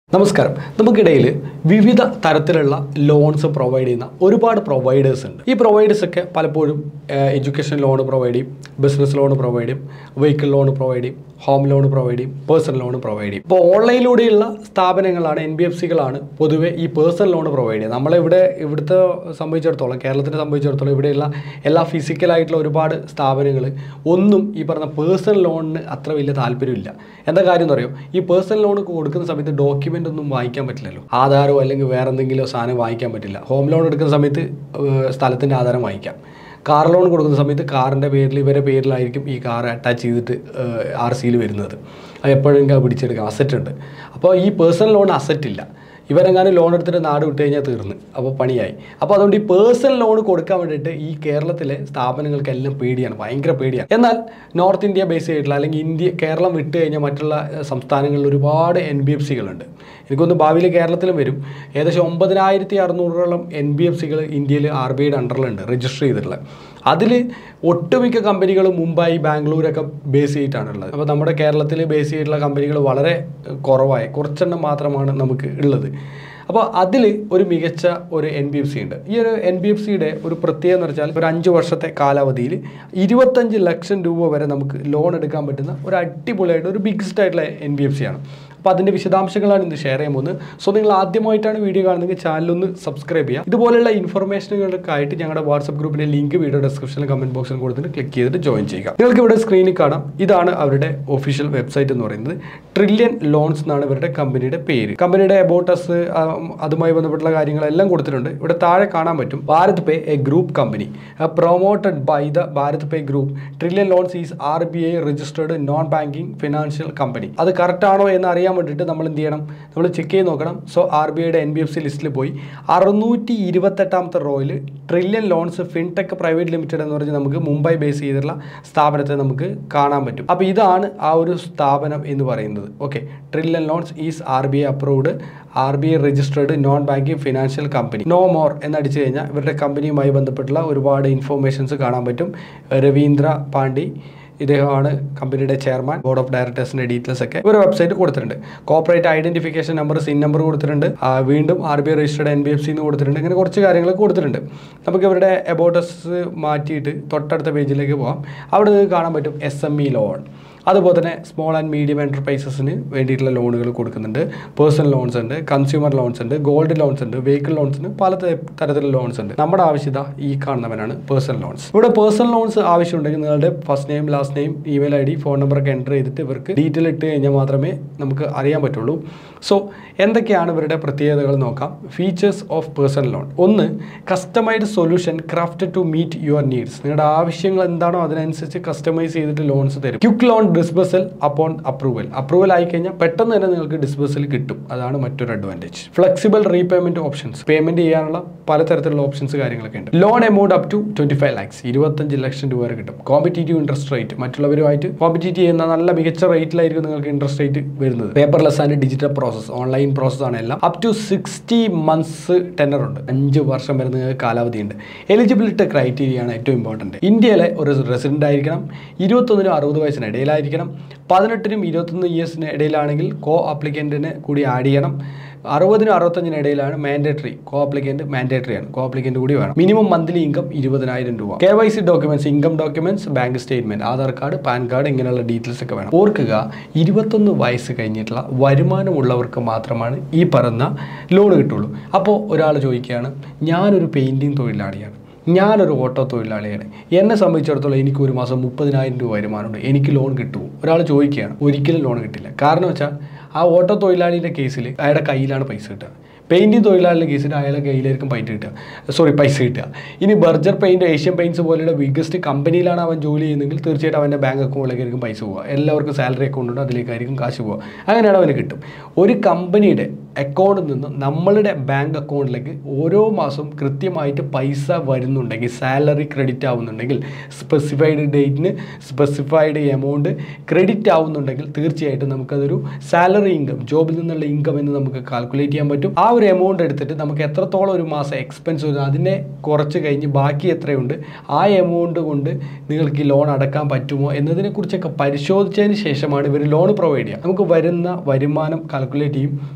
നമസ്കാരം നമുക്കിടയിൽ വിവിധ തരത്തിലുള്ള ലോൺസ് പ്രൊവൈഡ് ചെയ്യുന്ന ഒരുപാട് പ്രൊവൈഡേഴ്സ് ഉണ്ട് ഈ പ്രൊവൈഡേഴ്സ് ഒക്കെ പലപ്പോഴും എഡ്യൂക്കേഷൻ ലോൺ പ്രൊവൈഡ് ചെയ്യും ബിസിനസ് ലോൺ പ്രൊവൈഡ് ചെയ്യും വെഹിക്കിൾ ലോൺ പ്രൊവൈഡ് ചെയ്യും ഹോം ലോൺ പ്രൊവൈഡ് ചെയ്യും പേഴ്സണൽ ലോൺ പ്രൊവൈഡ് ചെയ്യും ഇപ്പോൾ ഓൺലൈനിലൂടെയുള്ള സ്ഥാപനങ്ങളാണ് എൻ ബി എഫ് സികളാണ് പൊതുവെ ഈ പേഴ്സണൽ ലോൺ പ്രൊവൈഡ് ചെയ്യുന്നത് നമ്മളിവിടെ ഇവിടുത്തെ സംബന്ധിച്ചിടത്തോളം കേരളത്തിനെ സംബന്ധിച്ചിടത്തോളം ഇവിടെയുള്ള എല്ലാ ഫിസിക്കലായിട്ടുള്ള ഒരുപാട് സ്ഥാപനങ്ങൾ ഒന്നും ഈ പറഞ്ഞ പേഴ്സണൽ ലോണിന് അത്ര വലിയ താല്പര്യമില്ല എന്താ കാര്യം എന്ന് പറയുമോ ഈ പേഴ്സണൽ ലോൺ കൊടുക്കുന്ന സമയത്ത് ഡോക്യുമെൻ്റ് ഒന്നും വാങ്ങിക്കാൻ പറ്റില്ലല്ലോ ആധാരോ അല്ലെങ്കിൽ വേറെ എന്തെങ്കിലും സാധനം വാങ്ങിക്കാൻ പറ്റില്ല ഹോം ലോൺ എടുക്കുന്ന സമയത്ത് സ്ഥലത്തിൻ്റെ ആധാരം വാങ്ങിക്കാം കാർ ലോൺ കൊടുക്കുന്ന സമയത്ത് കാറിൻ്റെ പേരിൽ ഇവരെ പേരിലായിരിക്കും ഈ കാർ അറ്റാച്ച് ചെയ്തിട്ട് ആർ സിയിൽ വരുന്നത് അത് എപ്പോഴെങ്കിലും അത് പിടിച്ചെടുക്കാം അസറ്റ് ഉണ്ട് അപ്പോൾ ഈ പേഴ്സണൽ ലോൺ അസറ്റ് ഇല്ല ഇവരെങ്ങാനും ലോൺ എടുത്തിട്ട് നാട് വിട്ട് കഴിഞ്ഞാൽ തീർന്ന് അപ്പോൾ പണിയായി അപ്പോൾ അതുകൊണ്ട് ഈ പേഴ്സണൽ ലോൺ കൊടുക്കാൻ വേണ്ടിയിട്ട് ഈ കേരളത്തിലെ സ്ഥാപനങ്ങൾക്കെല്ലാം പേടിയാണ് ഭയങ്കര പേടിയാണ് എന്നാൽ നോർത്ത് ഇന്ത്യ ബേസ് ചെയ്തിട്ടുള്ള അല്ലെങ്കിൽ ഇന്ത്യ കേരളം വിട്ട് കഴിഞ്ഞാൽ മറ്റുള്ള ഏഹ്, സംസ്ഥാനങ്ങളിൽ ഒരുപാട് എൻ ബി എഫ് സികളുണ്ട് എനിക്കൊന്ന് ഭാവിയിൽ കേരളത്തിലും വരും ഏകദേശം ഒമ്പതിനായിരത്തി അറുന്നൂറോളം എൻ ബി എഫ് സികൾ ഇന്ത്യയിൽ ആർ ബി ഐയുടെ അണ്ടറിലുണ്ട് രജിസ്റ്റർ ചെയ്തിട്ടുള്ളത് അതിൽ ഒട്ടുമിക്ക കമ്പനികളും മുംബൈ ബാംഗ്ലൂരൊക്കെ ബേസ് ചെയ്തിട്ടാണുള്ളത് അപ്പോൾ നമ്മുടെ കേരളത്തിൽ ബേസ് ചെയ്തിട്ടുള്ള കമ്പനികൾ വളരെ കുറവായ കുറച്ചെണ്ണം മാത്രമാണ് നമുക്ക് ഉള്ളത് അപ്പോൾ അതിൽ ഒരു മികച്ച ഒരു എൻ ബി എഫ് സി ഉണ്ട് ഈ ഒരു എൻ ബി എഫ് സിയുടെ ഒരു പ്രത്യേകത എന്ന് വെച്ചാൽ ഒരു അഞ്ച് വർഷത്തെ കാലാവധിയിൽ ഇരുപത്തഞ്ച് ലക്ഷം രൂപ വരെ നമുക്ക് ലോൺ എടുക്കാൻ പറ്റുന്ന ഒരു അടിപൊളിയായിട്ട് ഒരു ബിഗ്ഗസ്റ്റ് ആയിട്ടുള്ള എൻ ബി എഫ് സി ആണ് അപ്പോൾ അതിൻ്റെ വിശദാംശങ്ങളാണ് ഇന്ന് ഷെയർ ചെയ്യാൻ പോകുന്നത് സോ നിങ്ങൾ ആദ്യമായിട്ടാണ് വീഡിയോ കാണുന്നതെങ്കിൽ ചാനലൊന്ന് സബ്സ്ക്രൈബ് ചെയ്യുക ഇതുപോലെയുള്ള ഇൻഫർമേഷനുകൾക്കായിട്ട് ഞങ്ങളുടെ വാട്സപ്പ് ഗ്രൂപ്പിൻ്റെ ലിങ്ക് വീഡിയോ ഡിസ്ക്രിപ്ഷനിൽ കമൻറ്റ് ബോക്സിൽ കൊടുത്തിട്ട് ക്ലിക്ക് ചെയ്തിട്ട് ജോയിൻ ചെയ്യുക നിങ്ങൾക്ക് ഇവിടെ സ്ക്രീനിൽ കാണാം ഇതാണ് അവരുടെ ഒഫീഷ്യൽ വെബ്സൈറ്റ് എന്ന് പറയുന്നത് ട്രില്യൺ ലോൺസ് എന്നാണ് ഇവരുടെ കമ്പനിയുടെ പേര് കമ്പനിയുടെ അബോട്ടസ് അതുമായി ബന്ധപ്പെട്ടുള്ള കാര്യങ്ങളെല്ലാം കൊടുത്തിട്ടുണ്ട് ഇവിടെ താഴെ കാണാൻ പറ്റും BharatPe a group company promoted by the BharatPe group Trillion Loans is R B I registered non banking financial company അത് കറക്റ്റ് ആണോ എന്ന് അറിയാൻ വേണ്ടിയിട്ട് നമ്മൾ എന്ത് ചെയ്യണം നമ്മൾ ചെക്ക് ചെയ്ത് നോക്കണം സോ ആർ ബി ഐയുടെ എൻ ബി എഫ് സി ലിസ്റ്റിൽ പോയി അറുന്നൂറ്റി ഇരുപത്തെട്ടാമത്തെ റോയിൽ Trillion Loans Fintech Private Limited എന്ന് പറഞ്ഞ് നമുക്ക് മുംബൈ ബേസ് ചെയ്തിട്ടുള്ള സ്ഥാപനത്തെ നമുക്ക് കാണാൻ പറ്റും അപ്പോൾ ഇതാണ് ആ ഒരു സ്ഥാപനം എന്ന് പറയുന്നത് okay Trillion Loans is R B I approved R B I registered non banking financial company no more എന്നടിച്ചു കഴിഞ്ഞാൽ ഇവരുടെ കമ്പനിയുമായി ബന്ധപ്പെട്ടുള്ള ഒരുപാട് ഇൻഫോർമേഷൻസ് കാണാൻ പറ്റും രവീന്ദ്ര പാണ്ഡി ഇദ്ദേഹമാണ് കമ്പനിയുടെ ചെയർമാൻ ബോർഡ് ഓഫ് ഡയറക്ടേഴ്സിന്റെ ഡീറ്റെയിൽസ് ഒക്കെ ഒരു വെബ്സൈറ്റ് കൊടുത്തിട്ടുണ്ട് corporate identification number CIN number കൊടുത്തിട്ടുണ്ട് ആ, വീണ്ടും R B I registered N B F C എന്ന് കൊടുത്തിട്ടുണ്ട് ഇങ്ങനെ കുറച്ച് കാര്യങ്ങൾ കൊടുത്തിട്ടുണ്ട് നമുക്ക് ഇവരുടെ എബോട്ടസ് മാറ്റിയിട്ട് തൊട്ടടുത്ത പേജിലേക്ക് പോകാം അവിടെ നിങ്ങൾക്ക് കാണാൻ പറ്റും എസ് എം ഇ ലോൺ അതുപോലെ തന്നെ സ്മോൾ ആൻഡ് മീഡിയം എൻ്റർപ്രൈസസിന് വേണ്ടിയിട്ടുള്ള ലോണുകൾ കൊടുക്കുന്നുണ്ട് പേഴ്സണൽ ലോൺസ് ഉണ്ട് കൺസ്യൂമർ ലോൺസ് ഉണ്ട് ഗോൾഡ് ലോൺസ് ഉണ്ട് വെഹിക്കിൾ ലോൺസിന് പല ത- തരത്തിലുള്ള ലോൺസ് ഉണ്ട് നമ്മുടെ ആവശ്യത ഈ കാണുന്നവനാണ് പേഴ്സണൽ ലോൺസ് ഇവിടെ പേഴ്സണൽ ലോൺസ് ആവശ്യമുണ്ടെങ്കിൽ നിങ്ങളുടെ first name last name email I D phone number ഒക്കെ എൻ്റർ ചെയ്തിട്ട് ഇവർക്ക് ഡീറ്റെയിൽ ഇട്ട് കഴിഞ്ഞാൽ മാത്രമേ നമുക്ക് അറിയാൻ പറ്റുള്ളൂ സോ എന്തൊക്കെയാണ് ഇവരുടെ പ്രത്യേകതകൾ നോക്കാം ഫീച്ചേഴ്സ് ഓഫ് പേഴ്സണൽ ലോൺ ഒന്ന് customised solution crafted to meet your needs നിങ്ങളുടെ ആവശ്യങ്ങൾ എന്താണോ അതിനനുസരിച്ച് കസ്റ്റമൈസ് ചെയ്തിട്ട് ലോൺസ് തരും quick loan disbursal upon approval approval ആയി കഴിഞ്ഞാൽ പെട്ടെന്ന് തന്നെ നിങ്ങൾക്ക് ഡിസ്ബസൽ കിട്ടും അതാണ് മറ്റൊരു advantage flexible repayment options payment ചെയ്യാനുള്ള പലതരത്തിലുള്ള ഓപ്ഷൻസ് കാര്യങ്ങളൊക്കെ ഉണ്ട് loan amount up to twenty five lakhs ഇരുപത്തഞ്ച് ലക്ഷം രൂപ വരെ കിട്ടും കോമ്പറ്റീറ്റീവ് ഇൻട്രസ്റ്റ് റേറ്റ് മറ്റുള്ളവരുമായിട്ട് കോമ്പറ്റീറ്റ് ചെയ്യുന്ന നല്ല മികച്ച റേറ്റിലായിരിക്കും നിങ്ങൾക്ക് ഇൻട്രസ്റ്റ് റേറ്റ് വരുന്നത് paperless and digital process online process ആണ് എല്ലാം up to sixty months tenure ഉണ്ട് അഞ്ച് വർഷം വരെ നിങ്ങൾക്ക് കാലാവധി ഉണ്ട് എലിജിബിലിറ്റി ക്രൈറ്റീരിയ ആണ് ഏറ്റവും ഇമ്പോർട്ടൻറ്റ് ഇന്ത്യയിലെ ഒരു റെസിഡന്റ് ആയിരിക്കണം ഇരുപത്തൊന്നിനും അറുപത് വയസ്സിന് ഇടയിലായിരിക്കണം പതിനെട്ടിനും ഇരുപത്തൊന്ന് ഇയേഴ്സിന് ഇടയിലാണെങ്കിൽ കോ അപ്ലിക്കൻറ്റിന് കൂടി ആഡ് ചെയ്യണം അറുപതിനും അറുപത്തഞ്ചിന് ഇടയിലാണ് മാൻഡേറ്ററി കോ അപ്ലിക്കൻറ്റ് മാൻഡേറ്ററി ആണ് കോ അപ്ലിക്കൻറ്റ് കൂടി വേണം മിനിമം മന്ത്ലി ഇൻകം ഇരുപതിനായിരം രൂപ K Y C documents income documents bank statement Aadhaar card PAN card ഇങ്ങനെയുള്ള ഡീറ്റെയിൽസ് ഒക്കെ വേണം ഓർക്കുക ഇരുപത്തൊന്ന് വയസ്സ് കഴിഞ്ഞിട്ടുള്ള വരുമാനമുള്ളവർക്ക് മാത്രമാണ് ഈ പറയുന്ന ലോൺ കിട്ടുള്ളൂ അപ്പോൾ ഒരാൾ ചോദിക്കുകയാണ് ഞാനൊരു പെയിൻറ്റിങ് തൊഴിലാളിയാണ് ഞാനൊരു ഓട്ടോ തൊഴിലാളിയാണ് എന്നെ സംബന്ധിച്ചിടത്തോളം എനിക്ക് ഒരു മാസം മുപ്പതിനായിരം രൂപ വരുമാനമുണ്ട് എനിക്ക് ലോൺ കിട്ടുമോ ഒരാൾ ചോദിക്കുകയാണ് ഒരിക്കലും ലോൺ കിട്ടില്ല കാരണം വെച്ചാൽ ആ ഓട്ടോ തൊഴിലാളിയുടെ കേസിൽ അയാളുടെ കയ്യിലാണ് പൈസ കിട്ടുക പെയിൻറ്റിങ് തൊഴിലാളിയുടെ കേസിൽ അയാളുടെ കയ്യിലായിരിക്കും പൈറ്റ് കിട്ടുക സോറി പൈസ കിട്ടുക ഇനി ബർജർ പെയിൻറ്റ് ഏഷ്യൻ പെയിൻറ്റ്സ് പോലെയുള്ള ബിഗ്ഗസ്റ്റ് കമ്പനിയിലാണ് അവൻ ജോലി ചെയ്യുന്നതെങ്കിൽ തീർച്ചയായിട്ടും അവൻ്റെ ബാങ്ക് അക്കൗണ്ടിലേക്കായിരിക്കും പൈസ പോവുക എല്ലാവർക്കും സാലറി അക്കൗണ്ട് ഉണ്ട് അതിലേക്കായിരിക്കും കാശ് പോവുക അങ്ങനെയാണ് അവന് കിട്ടും ഒരു കമ്പനിയുടെ അക്കൗണ്ടിൽ നിന്ന് നമ്മളുടെ ബാങ്ക് അക്കൗണ്ടിലേക്ക് ഓരോ മാസം കൃത്യമായിട്ട് പൈസ വരുന്നുണ്ടെങ്കിൽ സാലറി ക്രെഡിറ്റ് ആവുന്നുണ്ടെങ്കിൽ സ്പെസിഫൈഡ് ഡേറ്റിന് സ്പെസിഫൈഡ് എമൗണ്ട് ക്രെഡിറ്റ് ആവുന്നുണ്ടെങ്കിൽ തീർച്ചയായിട്ടും നമുക്കതൊരു സാലറി ഇൻകം ജോബിൽ നിന്നുള്ള ഇൻകം എന്ന് നമുക്ക് കാൽക്കുലേറ്റ് ചെയ്യാൻ പറ്റും ആ ഒരു എമൗണ്ട് എടുത്തിട്ട് നമുക്ക് എത്രത്തോളം ഒരു മാസം എക്സ്പെൻസ് വരും അതിനെ കുറച്ച് കഴിഞ്ഞ് ബാക്കി എത്രയുണ്ട് ആ എമൗണ്ട് കൊണ്ട് നിങ്ങൾക്ക് ഈ ലോൺ അടക്കാൻ പറ്റുമോ എന്നതിനെക്കുറിച്ചൊക്കെ പരിശോധിച്ചതിന് ശേഷമാണ് ഇവർ ലോൺ പ്രൊവൈഡ് ചെയ്യുക നമുക്ക് വരുന്ന വരുമാനം കാൽക്കുലേറ്റ് ചെയ്യും അതിലെ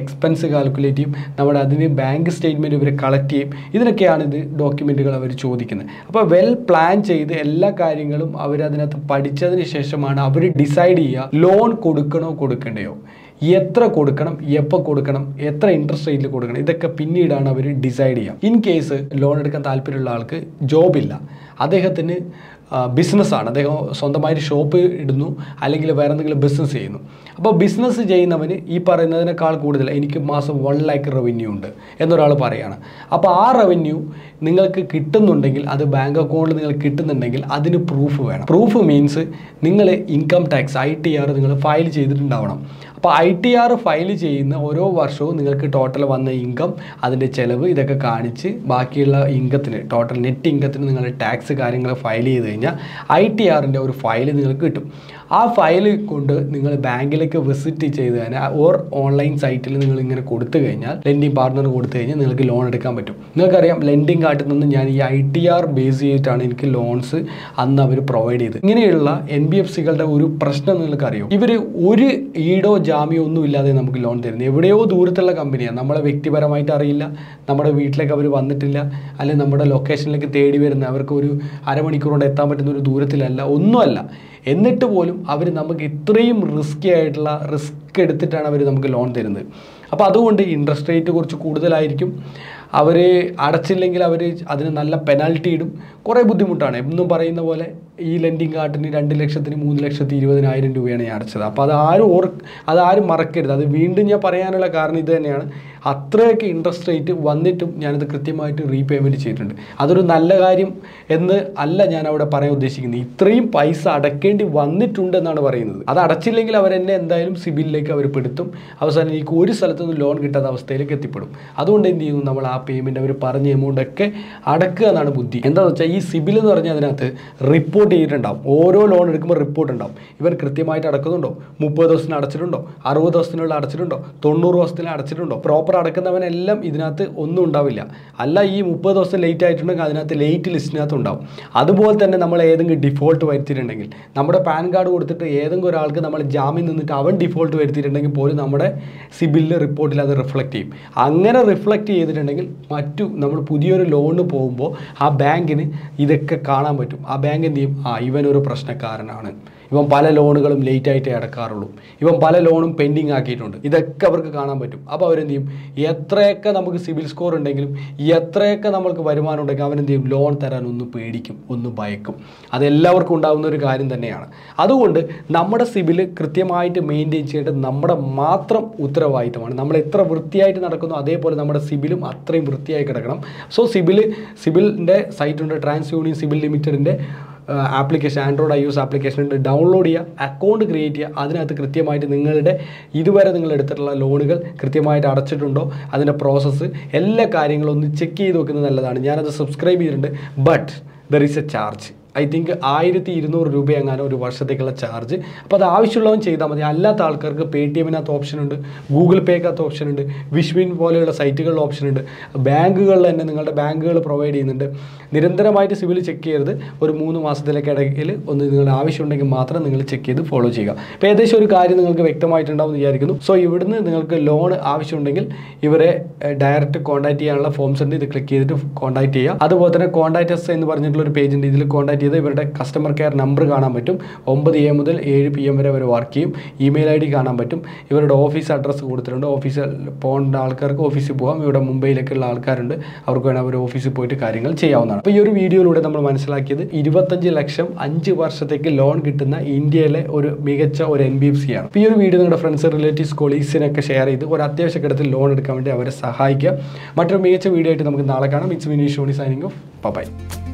എക്സ്പെൻസ് കാൽക്കുലേറ്റ് ചെയ്യും നമ്മുടെ അതിന് ബാങ്ക് സ്റ്റേറ്റ്മെൻറ്റ് ഇവർ കളക്ട് ചെയ്യും ഇതിനൊക്കെയാണ് ഇത് ഡോക്യുമെൻറ്റുകൾ അവർ ചോദിക്കുന്നത് അപ്പോൾ വെൽ പ്ലാൻ ചെയ്ത് എല്ലാ കാര്യങ്ങളും അവർ അതിനകത്ത് പഠിച്ചതിന് ശേഷമാണ് അവർ ഡിസൈഡ് ചെയ്യുക ലോൺ കൊടുക്കണോ കൊടുക്കണ്ടയോ എത്ര കൊടുക്കണം എപ്പോൾ കൊടുക്കണം എത്ര ഇൻട്രസ്റ്റ് റേറ്റിൽ കൊടുക്കണം ഇതൊക്കെ പിന്നീടാണ് അവർ ഡിസൈഡ് ചെയ്യുക ഇൻ കേസ് ലോൺ എടുക്കാൻ താല്പര്യമുള്ള ആൾക്ക് ജോബില്ല അദ്ദേഹത്തിന് ബിസിനസ്സാണ് അദ്ദേഹം സ്വന്തമായിട്ട് ഷോപ്പ് ഇടുന്നു അല്ലെങ്കിൽ വേറെ എന്തെങ്കിലും ബിസിനസ് ചെയ്യുന്നു അപ്പോൾ ബിസിനസ് ചെയ്യുന്നവന് ഈ പറയുന്നതിനേക്കാൾ കൂടുതൽ എനിക്ക് മാസം വൺ ലാക്ക് റവന്യൂ ഉണ്ട് എന്നൊരാൾ പറയുകയാണ് അപ്പോൾ ആ റവന്യൂ നിങ്ങൾക്ക് കിട്ടുന്നുണ്ടെങ്കിൽ അത് ബാങ്ക് അക്കൗണ്ടിൽ നിങ്ങൾക്ക് കിട്ടുന്നുണ്ടെങ്കിൽ അതിന് പ്രൂഫ് വേണം പ്രൂഫ് മീൻസ് നിങ്ങൾ income tax I T R നിങ്ങൾ ഫയൽ ചെയ്തിട്ടുണ്ടാവണം അപ്പോൾ ഐ ടി ആർ ഫയൽ ചെയ്യുന്ന ഓരോ വർഷവും നിങ്ങൾക്ക് ടോട്ടൽ വന്ന ഇൻകം അതിൻ്റെ ചിലവ് ഇതൊക്കെ കാണിച്ച് ബാക്കിയുള്ള ഇൻകത്തിന് ടോട്ടൽ നെറ്റ് ഇൻകത്തിന് നിങ്ങൾ ടാക്സ് കാര്യങ്ങൾ ഫയൽ ചെയ്ത് കഴിഞ്ഞാൽ ഐ ടി ആറിൻ്റെ ഒരു ഫയൽ നിങ്ങൾക്ക് കിട്ടും ആ ഫയൽ കൊണ്ട് നിങ്ങൾ ബാങ്കിലേക്ക് വിസിറ്റ് ചെയ്ത് കഴിഞ്ഞാൽ ഓർ ഓൺലൈൻ സൈറ്റിൽ നിങ്ങൾ ഇങ്ങനെ കൊടുത്തു കഴിഞ്ഞാൽ ലെൻഡിങ് പാർട്ണർ കൊടുത്തു കഴിഞ്ഞാൽ നിങ്ങൾക്ക് ലോൺ എടുക്കാൻ പറ്റും നിങ്ങൾക്കറിയാം ലെൻഡിങ് കാർട്ടിൽ നിന്ന് ഞാൻ ഈ ഐ ടി ആർ ബേസ് ചെയ്തിട്ടാണ് എനിക്ക് ലോൺസ് അന്ന് അവർ പ്രൊവൈഡ് ചെയ്തത് ഇങ്ങനെയുള്ള എൻ ബി എഫ് സികളുടെ ഒരു പ്രശ്നം നിങ്ങൾക്കറിയോ ഇവർ ഒരു ഈടോ ജാമ്യോ ഒന്നും ഇല്ലാതെ നമുക്ക് ലോൺ തരുന്നത് എവിടെയോ ദൂരത്തുള്ള കമ്പനിയാണ് നമ്മളെ വ്യക്തിപരമായിട്ട് അറിയില്ല നമ്മുടെ വീട്ടിലേക്ക് അവർ വന്നിട്ടില്ല അല്ലെങ്കിൽ നമ്മുടെ ലൊക്കേഷനിലേക്ക് തേടി വരുന്ന അവർക്ക് ഒരു അരമണിക്കൂർ കൊണ്ട് എത്താൻ പറ്റുന്ന ഒരു ദൂരത്തിലല്ല ഒന്നുമല്ല എന്നിട്ട് പോലും അവർ നമുക്ക് ഇത്രയും റിസ്ക്കി ആയിട്ടുള്ള റിസ്ക് എടുത്തിട്ടാണ് അവർ നമുക്ക് ലോൺ തരുന്നത് അപ്പോൾ അതുകൊണ്ട് ഇൻട്രസ്റ്റ് റേറ്റ് കുറച്ച് കൂടുതലായിരിക്കും അവർ അടച്ചില്ലെങ്കിൽ അവർ അതിന് നല്ല പെനാൽറ്റി ഇടും കുറേ ബുദ്ധിമുട്ടാണ് എന്നും പറയുന്ന പോലെ ഈ ലെൻഡിങ് കാർട്ടിന് രണ്ട് ലക്ഷത്തിന് മൂന്ന് ലക്ഷത്തി ഇരുപതിനായിരം രൂപയാണ് ഞാൻ അടച്ചത് അപ്പോൾ അത് ആരും ഓർ അതാരും മറക്കരുത് അത് വീണ്ടും ഞാൻ പറയാനുള്ള കാരണം ഇത് തന്നെയാണ് അത്രയൊക്കെ ഇൻട്രസ്റ്റ് റേറ്റ് വന്നിട്ടും ഞാനത് കൃത്യമായിട്ട് റീപേയ്മെൻറ്റ് ചെയ്തിട്ടുണ്ട് അതൊരു നല്ല കാര്യം എന്ന് അല്ല ഞാൻ അവിടെ പറയാൻ ഉദ്ദേശിക്കുന്നത് ഇത്രയും പൈസ അടക്കേണ്ടി വന്നിട്ടുണ്ട് എന്നാണ് പറയുന്നത് അത് അടച്ചില്ലെങ്കിൽ അവരെന്നെ എന്തായാലും സിബിലിലേക്ക് അവർ പെടുത്തും അവസാനം എനിക്ക് ഒരു സ്ഥലത്തുനിന്ന് ലോൺ കിട്ടാത്ത അവസ്ഥയിലേക്ക് എത്തിപ്പെടും അതുകൊണ്ട് എന്ത് ചെയ്യുന്നു നമ്മൾ ആ പേയ്മെൻറ്റ് അവർ പറഞ്ഞ എമൗണ്ട് ഒക്കെ അടക്കുക എന്നാണ് ബുദ്ധി എന്താണെന്ന് വെച്ചാൽ ഈ സിബിൽ എന്ന് പറഞ്ഞാൽ അതിനകത്ത് റിപ്പോർട്ട് ചെയ്തിട്ടുണ്ടാവും ഓരോ ലോൺ എടുക്കുമ്പോൾ റിപ്പോർട്ട് ഉണ്ടാവും ഇവർ കൃത്യമായിട്ട് അടക്കുന്നുണ്ടോ മുപ്പത് ദിവസത്തിന് അടച്ചിട്ടുണ്ടോ അറുപത് ദിവസത്തിനുള്ള അടച്ചിട്ടുണ്ടോ തൊണ്ണൂറ് ദിവസത്തിന് അടച്ചിട്ടുണ്ടോ പ്രോപ്പർ അടക്കുന്നവനെല്ലാം ഇതിനകത്ത് ഒന്നും ഉണ്ടാവില്ല അല്ല ഈ മുപ്പത് ദിവസം ലേറ്റ് ആയിട്ടുണ്ടെങ്കിൽ അതിനകത്ത് ലേറ്റ് ലിസ്റ്റിനകത്ത് ഉണ്ടാവും അതുപോലെ തന്നെ നമ്മൾ ഏതെങ്കിലും ഡിഫോൾട്ട് വരുത്തിയിട്ടുണ്ടെങ്കിൽ നമ്മുടെ പാൻ കാർഡ് കൊടുത്തിട്ട് ഏതെങ്കിലും ഒരാൾക്ക് നമ്മൾ ജാമ്യം നിന്നിട്ട് അവൻ ഡിഫോൾട്ട് വരുത്തിയിട്ടുണ്ടെങ്കിൽ പോലും നമ്മുടെ സിബിലിൽ റിപ്പോർട്ടിൽ അത് റിഫ്ലക്റ്റ് ചെയ്യും അങ്ങനെ റിഫ്ലക്റ്റ് ചെയ്തിട്ടുണ്ടെങ്കിൽ മറ്റു നമ്മൾ പുതിയൊരു ലോണ് പോകുമ്പോൾ ആ ബാങ്കിന് ഇതൊക്കെ കാണാൻ പറ്റും ആ ബാങ്ക് എന്ത് ചെയ്യും ആ ഇവനൊരു പ്രശ്നക്കാരനാണ് ഇവൻ പല ലോണുകളും ലേറ്റ് ആയിട്ടേ അടക്കാറുള്ളൂ ഇവൻ പല ലോണും പെൻഡിങ് ആക്കിയിട്ടുണ്ട് ഇതൊക്കെ അവർക്ക് കാണാൻ പറ്റും അപ്പോൾ അവരെന്ത് ചെയ്യും എത്രയൊക്കെ നമുക്ക് സിവിൽ സ്കോർ ഉണ്ടെങ്കിലും എത്രയൊക്കെ നമുക്ക് വരുമാനം ഉണ്ടെങ്കിൽ അവനെന്ത് ചെയ്യും ലോൺ തരാൻ ഒന്ന് പേടിക്കും ഒന്ന് ഭയക്കും അതെല്ലാവർക്കും ഉണ്ടാകുന്ന ഒരു കാര്യം തന്നെയാണ് അതുകൊണ്ട് നമ്മുടെ സിബിൽ കൃത്യമായിട്ട് മെയിൻറ്റെയിൻ ചെയ്യേണ്ടത് നമ്മുടെ മാത്രം ഉത്തരവാദിത്തമാണ് നമ്മൾ എത്ര വൃത്തിയായിട്ട് നടക്കുന്നു അതേപോലെ നമ്മുടെ സിബിലും അത്രയും വൃത്തിയായി കിടക്കണം സോ സിബിൽ സിബിലിൻ്റെ സൈറ്റുണ്ട് ട്രാൻസ് യൂണിയൻ സിബിൽ ലിമിറ്റഡിൻ്റെ application android I S application ഉണ്ട് ഡൗൺലോഡ് ചെയ്യുക അക്കൗണ്ട് ക്രിയേറ്റ് ചെയ്യുക അതിനകത്ത് കൃത്യമായിട്ട് നിങ്ങളുടെ ഇതുവരെ നിങ്ങൾ എടുത്തിട്ടുള്ള ലോണുകൾ കൃത്യമായിട്ട് അടച്ചിട്ടുണ്ടോ അതിൻ്റെ പ്രോസസ്സ് എല്ലാ കാര്യങ്ങളും ഒന്ന് ചെക്ക് ചെയ്ത് വെക്കുന്നത് നല്ലതാണ് ഞാനത് സബ്സ്ക്രൈബ് ചെയ്തിട്ടുണ്ട് but there is a charge I think ആയിരത്തി ഇരുന്നൂറ് രൂപ എങ്ങാനും ഒരു വർഷത്തേക്കുള്ള ചാർജ് അപ്പോൾ അത് ആവശ്യമുള്ളവൻ ചെയ്താൽ മതി അല്ലാത്ത ആൾക്കാർക്ക് പേ ടി എമ്മിനകത്ത് ഓപ്ഷൻ ഉണ്ട് ഗൂഗിൾ പേക്കകത്ത് ഓപ്ഷൻ ഉണ്ട് വിഷ്വിൻ പോലെയുള്ള സൈറ്റുകളിൽ ഓപ്ഷൻ ഉണ്ട് ബാങ്കുകളിൽ തന്നെ നിങ്ങളുടെ ബാങ്കുകൾ പ്രൊവൈഡ് ചെയ്യുന്നുണ്ട് നിരന്തരമായിട്ട് സിവിൽ ചെക്ക് ചെയ്യരുത് ഒരു മൂന്ന് മാസത്തിലേക്ക് ഇടയിൽ ഒന്ന് നിങ്ങളുടെ ആവശ്യമുണ്ടെങ്കിൽ മാത്രം നിങ്ങൾ ചെക്ക് ചെയ്ത് ഫോളോ ചെയ്യുക അപ്പോൾ ഏകദേശം ഒരു കാര്യം നിങ്ങൾക്ക് വ്യക്തമായിട്ടുണ്ടാവും എന്ന് വിചാരിക്കുന്നു സോ ഇവിടുന്ന് നിങ്ങൾക്ക് ലോൺ ആവശ്യമുണ്ടെങ്കിൽ ഇവരെ ഡയറക്റ്റ് കോൺടാക്ട് ചെയ്യാനുള്ള ഫോംസ് ഉണ്ട് ഇത് ക്ലിക്ക് ചെയ്തിട്ട് കോൺടാക്ട് ചെയ്യുക അതുപോലെ തന്നെ കോൺടാക്ട് എസ് എന്ന് പറഞ്ഞിട്ടുള്ള ഒരു പേജ് ഉണ്ട് ഇതിൽ കോൺടാക്ട് ചെയ്ത് ഇവരുടെ കസ്റ്റമർ കെയർ നമ്പർ കാണാൻ പറ്റും ഒമ്പത് എ മുതൽ ഏഴ് പി എം വരെ അവർ വർക്ക് ചെയ്യും ഇമെയിൽ ഐ ഡി കാണാൻ പറ്റും ഇവരുടെ ഓഫീസ് അഡ്രസ്സ് കൊടുത്തിട്ടുണ്ട് ഓഫീസിൽ പോകേണ്ട ആൾക്കാർക്ക് ഓഫീസിൽ പോകാം ഇവിടെ മുംബൈയിലേക്കുള്ള ആൾക്കാരുണ്ട് അവർക്ക് വേണം അവർ ഓഫീസിൽ പോയിട്ട് കാര്യങ്ങൾ ചെയ്യാവുന്നതാണ് അപ്പോൾ ഈ ഒരു വീഡിയോയിലൂടെ നമ്മൾ മനസ്സിലാക്കിയത് ഇരുപത്തഞ്ച് ലക്ഷം അഞ്ച് വർഷത്തേക്ക് ലോൺ കിട്ടുന്ന ഇന്ത്യയിലെ ഒരു മികച്ച ഒരു എൻ ബി എഫ് സി ആണ് അപ്പോൾ ഈ ഒരു വീഡിയോ നിങ്ങളുടെ ഫ്രണ്ട്സ് റിലേറ്റീവ്സ് കൊളീഗ്സിനൊക്കെ ഷെയർ ചെയ്ത് ഒരു അത്യാവശ്യ ഘട്ടത്തിൽ ലോൺ എടുക്കാൻ വേണ്ടി അവരെ സഹായിക്കുക മറ്റൊരു മികച്ച വീഡിയോ ആയിട്ട് നമുക്ക് നാളെ കാണാം it's Vineesh Shoni signing off by